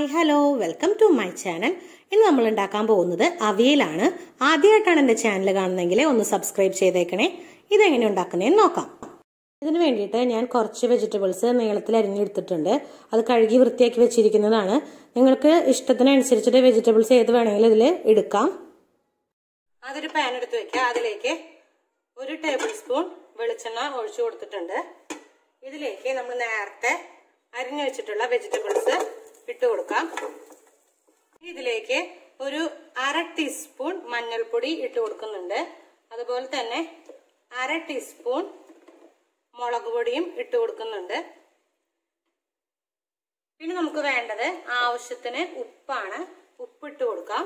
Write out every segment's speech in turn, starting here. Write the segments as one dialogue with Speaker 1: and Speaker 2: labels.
Speaker 1: hello welcome to my channel ഇന്ന് നമ്മൾ ഉണ്ടാക്കാൻ പോകുന്നത് അവിയലാണ് ആദ്യമായിട്ടാണ് എൻ്റെ ചാനൽ കാണുന്നതെങ്കിൽ ഒന്ന് സബ്സ്ക്രൈബ് ചെയ്തേക്കണേ ഇതെങ്ങനെ ഉണ്ടാക്കുന്നതെന്ന് നോക്കാം ഇതിന് വേണ്ടിയിട്ട് ഞാൻ കുറച്ച് വെജിറ്റബിൾസ് നീളത്തിൽ അരിഞ്ഞെടുത്തിട്ടുണ്ട് അത് കഴുകി വൃത്തിയാക്കി വെച്ചിരിക്കുന്നതാണ് നിങ്ങൾക്ക് ഇഷ്ടത്തിനനുസരിച്ചിട്ട് വെജിറ്റബിൾസ് ഏത് വേണമെങ്കിലും ഇതിൽ എടുക്കാം അതൊരു പാൻ എടുത്ത് വെക്കുക അതിലേക്ക് ഒരു ടേബിൾ സ്പൂൺ വെളിച്ചെണ്ണ ഒഴിച്ചു കൊടുത്തിട്ടുണ്ട് ഇതിലേക്ക് നമ്മൾ നേരത്തെ അരിഞ്ഞു വെച്ചിട്ടുള്ള വെജിറ്റബിൾസ് ഇട്ട് കൊടുക്കാം ഇതിലേക്ക് ഒരു അര ടീസ്പൂൺ മഞ്ഞൾപ്പൊടി ഇട്ട് കൊടുക്കുന്നുണ്ട് അതുപോലെ തന്നെ അര ടീസ്പൂൺ മുളക് പൊടിയും ഇട്ട് കൊടുക്കുന്നുണ്ട് പിന്നെ നമുക്ക് വേണ്ടത് ആവശ്യത്തിന് ഉപ്പാണ് ഉപ്പ് ഇട്ട് കൊടുക്കാം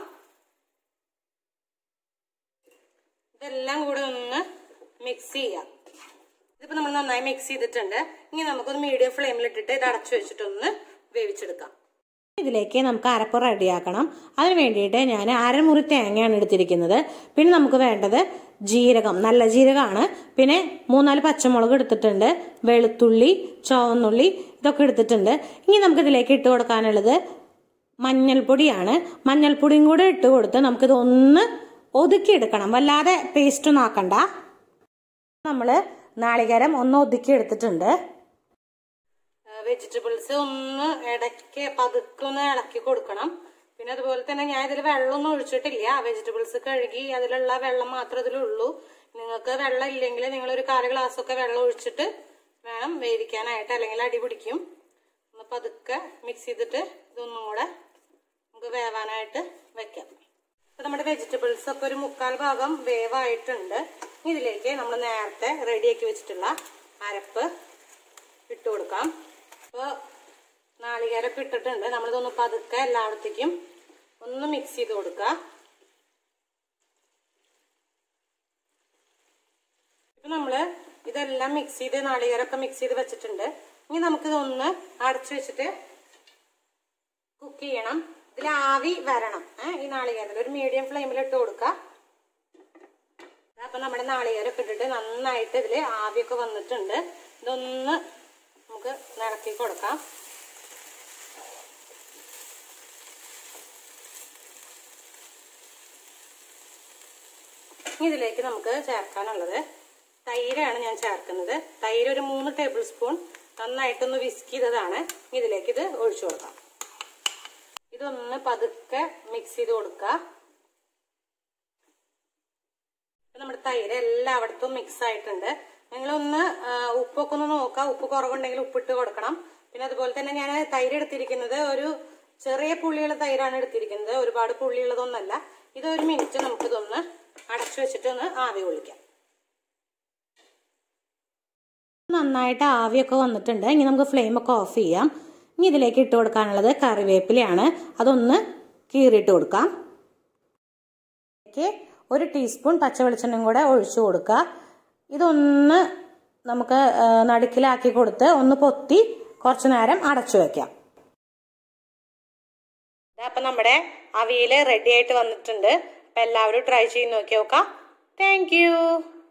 Speaker 1: ഇതെല്ലാം കൂടെ ഒന്ന് മിക്സ് ചെയ്യാം ഇതിപ്പോ നമ്മൾ നന്നായി മിക്സ് ചെയ്തിട്ടുണ്ട് ഇനി നമുക്കൊന്ന് മീഡിയം ഫ്ലെയിമിൽ ഇട്ടിട്ട് ഇത് അടച്ചു വെച്ചിട്ടൊന്ന് വേവിച്ചെടുക്കാം ഇതിലേക്ക് നമുക്ക് അരപ്പ് റെഡിയാക്കണം അതിന് വേണ്ടിയിട്ട് ഞാൻ അരമുറി തേങ്ങയാണ് എടുത്തിരിക്കുന്നത് പിന്നെ നമുക്ക് വേണ്ടത് ജീരകം നല്ല ജീരകമാണ് പിന്നെ മൂന്നാല് പച്ചമുളക് എടുത്തിട്ടുണ്ട് വെളുത്തുള്ളി ചുവന്നുള്ളി ഇതൊക്കെ എടുത്തിട്ടുണ്ട് ഇനി നമുക്ക് ഇതിലേക്ക് ഇട്ട് കൊടുക്കാനുള്ളത് മഞ്ഞൾപ്പൊടിയാണ് മഞ്ഞൾപ്പൊടിയും കൂടെ ഇട്ട് കൊടുത്ത് നമുക്കിത് ഒന്ന് ഒതുക്കിയെടുക്കണം വല്ലാതെ പേസ്റ്റ് ഒന്നും ആക്കണ്ട നമ്മൾ നാളികേരം ഒന്ന് ഒതുക്കി എടുത്തിട്ടുണ്ട് വെജിറ്റബിൾസ് ഒന്ന് ഇടയ്ക്ക് പതുക്കെ ഒന്ന് ഇളക്കി കൊടുക്കണം പിന്നെ അതുപോലെ തന്നെ ഞാൻ ഇതിൽ വെള്ളമൊന്നും ഒഴിച്ചിട്ടില്ല വെജിറ്റബിൾസ് കഴുകി അതിലുള്ള വെള്ളം മാത്രമേ ഇതിലുള്ളൂ നിങ്ങൾക്ക് വെള്ളം ഇല്ലെങ്കിൽ നിങ്ങൾ ഒരു കാല ഗ്ലാസ് ഒക്കെ വെള്ളം ഒഴിച്ചിട്ട് വേണം വേവിക്കാനായിട്ട് അല്ലെങ്കിൽ അടി പിടിക്കും ഒന്ന് പതുക്കെ മിക്സ് ചെയ്തിട്ട് ഇതൊന്നും കൂടെ നമുക്ക് വേവാനായിട്ട് വെക്കാം അപ്പൊ നമ്മുടെ വെജിറ്റബിൾസ് ഒക്കെ ഒരു മുക്കാൽ ഭാഗം വേവായിട്ടുണ്ട് ഇതിലേക്ക് നമ്മൾ നേരത്തെ റെഡിയാക്കി വെച്ചിട്ടുള്ള അരപ്പ് ഇട്ട് കൊടുക്കാം അപ്പോൾ നാളികേരൊക്കെ ഇട്ടിട്ടുണ്ട് നമ്മളിതൊന്ന് പതുക്കെ എല്ലായിടത്തേക്കും ഒന്ന് മിക്സ് ചെയ്ത് കൊടുക്കുക ഇപ്പൊ നമ്മള് ഇതെല്ലാം മിക്സ് ചെയ്ത് നാളികേരൊക്കെ മിക്സ് ചെയ്ത് വെച്ചിട്ടുണ്ട് ഇനി നമുക്കിതൊന്ന് അടച്ചു വെച്ചിട്ട് കുക്ക് ചെയ്യണം ഇതിൽ ആവി വരണം ഏഹ് ഈ നാളികേരത്തിൽ ഒരു മീഡിയം ഫ്ലെയിമിൽ ഇട്ട് കൊടുക്കുക അപ്പൊ നമ്മുടെ നാളികേരൊക്കെ ഇട്ടിട്ട് നന്നായിട്ട് ഇതിൽ ആവിയൊക്കെ വന്നിട്ടുണ്ട് ഇതൊന്ന് നമുക്ക് നിറക്കി കൊടുക്കാം ഇതിലേക്ക് നമുക്ക് ചേർക്കാനുള്ളത് തൈരാണ് ഞാൻ ചേർക്കുന്നത് തൈര് ഒരു മൂന്ന് ടേബിൾ സ്പൂൺ നന്നായിട്ടൊന്ന് വിസ്ക് ചെയ്തതാണ് ഇതിലേക്ക് ഇത് ഒഴിച്ചു കൊടുക്കാം ഇതൊന്ന് പതുക്കെ മിക്സ് ചെയ്ത് കൊടുക്കുക നമ്മുടെ തൈര് എല്ലായിടത്തും മിക്സ് ആയിട്ടുണ്ട് നിങ്ങളൊന്ന് ഉപ്പൊക്കെ ഒന്ന് നോക്കുക ഉപ്പ് കുറവുണ്ടെങ്കിൽ ഉപ്പിട്ട് കൊടുക്കണം പിന്നെ അതുപോലെ തന്നെ ഞാൻ തൈര് എടുത്തിരിക്കുന്നത് ഒരു ചെറിയ പുള്ളിയുള്ള തൈരാണ് എടുത്തിരിക്കുന്നത് ഒരുപാട് പുള്ളിയുള്ളതൊന്നല്ല ഇത് ഒരു മിനിറ്റ് നമുക്കിതൊന്ന് അടച്ചു വെച്ചിട്ട് ഒന്ന് ആവി കൊള്ളിക്കാം നന്നായിട്ട് ആവിയൊക്കെ വന്നിട്ടുണ്ട് ഇനി നമുക്ക് ഫ്ലെയിം ഒക്കെ ഓഫ് ചെയ്യാം ഇനി ഇതിലേക്ക് ഇട്ട് കൊടുക്കാനുള്ളത് കറിവേപ്പിലയാണ് അതൊന്ന് കീറിയിട്ട് കൊടുക്കാം ഒരു ടീസ്പൂൺ പച്ച വെളിച്ചെണ്ണയും കൂടെ ഒഴിച്ചു കൊടുക്കുക ഇതൊന്ന് നമുക്ക് നടുക്കിലാക്കി കൊടുത്ത് ഒന്ന് പൊത്തി കുറച്ചു നേരം അടച്ചു വെക്കാം അപ്പൊ നമ്മുടെ അവിയല് റെഡി ആയിട്ട് വന്നിട്ടുണ്ട് അപ്പൊ എല്ലാവരും ട്രൈ ചെയ്ത് നോക്കി നോക്കാം താങ്ക്